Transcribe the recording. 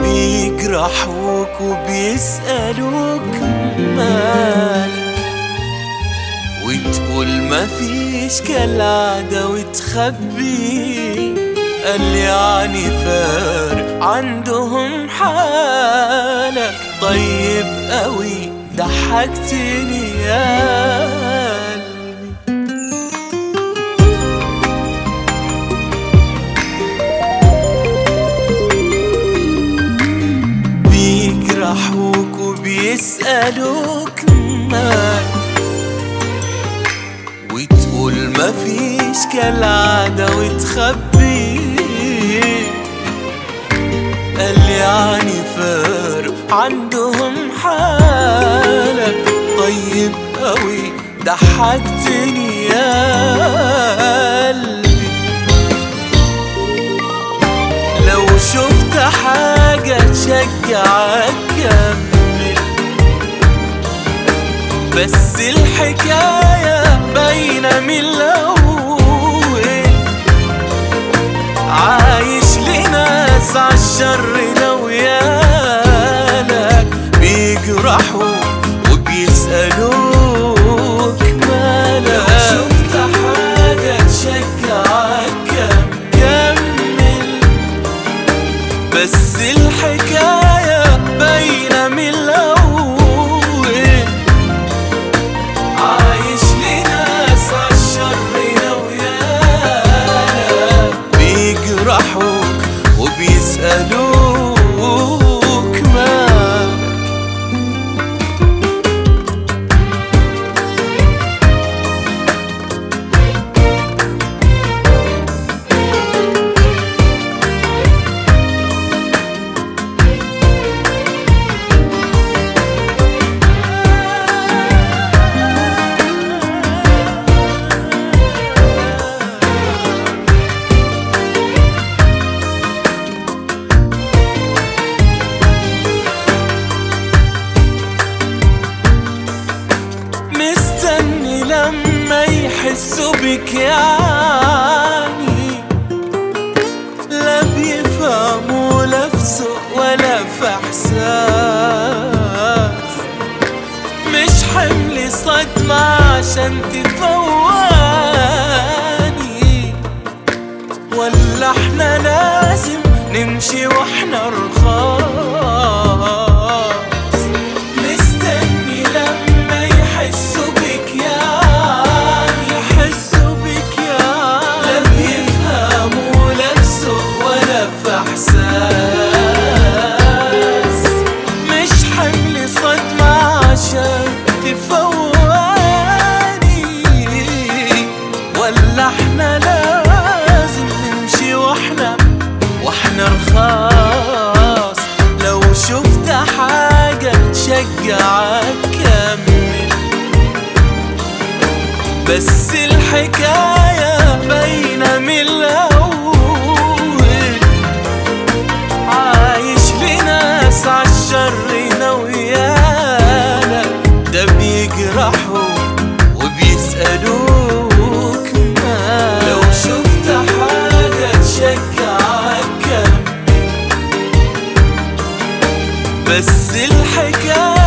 بيجرحوك وبيسألوك مالك وتقول مفيش كالعادة وتخبي قال يعني فارق عندهم حالك طيب قوي ضحكتني يا قلبي بيجرحوك وبيسألوك مالك وتقول مفيش كالعادة وتخبي قال يعني فارق عندهم حالك طيب قوي ضحكتني يا قلبي لو شفت حاجة تشجعك كمل بس الحكاية باينة من الأول عايش لناس عالشر ناويالك بيجرحوك وبيسألوك مالك لو شفت حاجة تشجعك كمل بس الحكاية باينة من الأول عايش لناس عالشر ناويالك بيجرحوك وبيسألوك مالك مستني لما يحسوا بك يعني لا بيفهموا لا في سوق ولا في احساس مش حمل صدمة عشان تفوقني ولا احنا لازم نمشي واحنا رخاص مستني لما يحسوا بك يعني يحسوا بك يعني لا بيفهموا لا في سوق ولا في احساس مش حمل صدمة عشان تفوقني ولا احنا لازم نمشي واحنا واحنا رخاص لو شفت حاجة تشجعك كمل بس الحكاية باينة من الأول عايش لناس عالشر ناويالك ده بيجرحوك وبيسألوك مالك لو شفت حاجة تشجعك كمل بس الحكاية